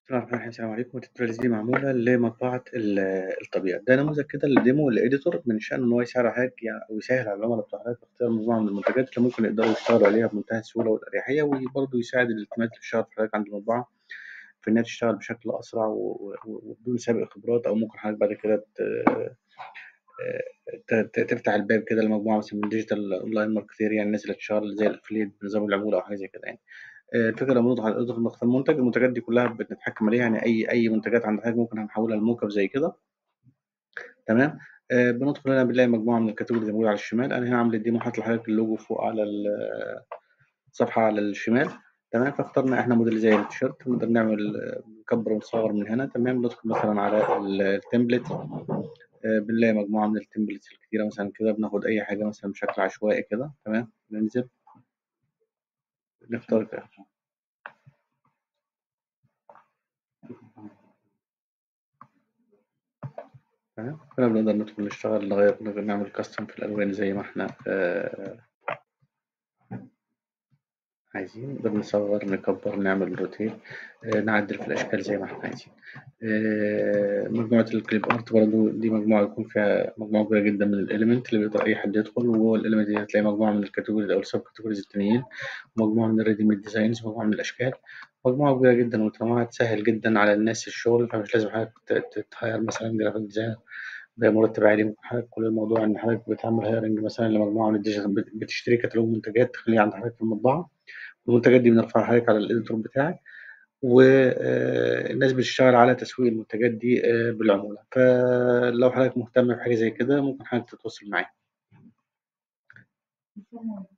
بسم الله الرحمن الرحيم السلام عليكم التوتوريالز دي معمولة لمطبعة ال- الطبيعة ده نموذج كده للديمو الإديتور من شأنه إن هو يساعد حضرتك يعني أو يسهل على العملاء بتوع حضرتك اختيار مجموعة من المنتجات اللي ممكن يقدروا يشتغلوا عليها بمنتهى السهولة والأريحية وبرضه يساعد التيمات اللي بتشتغل في حضرتك عند المطبعة في إنها تشتغل بشكل أسرع و- و- وبدون سابق خبرات أو ممكن حضرتك بعد كده ت- ت- ت- تفتح الباب كده لمجموعة مثلا من ديجيتال أونلاين ماركتير يعني الناس اللي تشتغل زي الأفليت بنظام العمولة أو حاجة زي كده يعني. الفكرة لما نضغط على إضافة نختار منتج المنتجات دي كلها بنتحكم عليها يعني أي أي منتجات عند حضرتك ممكن هنحولها لموك اب زي كده تمام آه بندخل هنا بنلاقي مجموعة من الكاتيجوريز موجودة على الشمال أنا هنا عامل الديمو حاطط لحضرتك اللوجو فوق على الصفحة على الشمال تمام فاخترنا احنا موديل زي التيشيرت نقدر نعمل نكبر ونصغر من هنا تمام ندخل مثلا على التمبلت آه بنلاقي مجموعة من التمبلتس الكتيرة مثلا كده بناخد أي حاجة مثلا بشكل عشوائي كده تمام ننزل نختار كده تمام كده بنقدر ندخل نشتغل لغاية نقدر نعمل كاستم في الألوان زي ما احنا آه عايزين نقدر نصغر نكبر نعمل روتيت آه نعدل في الأشكال زي ما احنا عايزين آه مجموعة الكليب ارت برضو دي مجموعة يكون فيها مجموعة كبيرة جدا من الإليمنت اللي بيقدر أي حد يدخل وجوه الإليمنت دي هتلاقي مجموعة من الكاتيجوريز أو السب كاتيجوريز التانيين ومجموعة من الريدي ميد ديزاينز ومجموعة من الأشكال مجموعة كبيرة جدا وطالما تسهل جدا على الناس الشغل فمش لازم حضرتك تتهير مثلا جرافيك ديزاينر بمرتب عالي ممكن حضرتك كل الموضوع إن حضرتك بتعمل هايرنج مثلا لمجموعة من الديجيتال بتشتري كتالوج منتجات تخليه عند حضرتك في المطبعة المنتجات دي بنرفعها حضرتك على الإديتور بتاعك والناس بتشتغل على تسويق المنتجات دي بالعمولة فلو حضرتك مهتم بحاجة زي كده ممكن حضرتك تتواصل معايا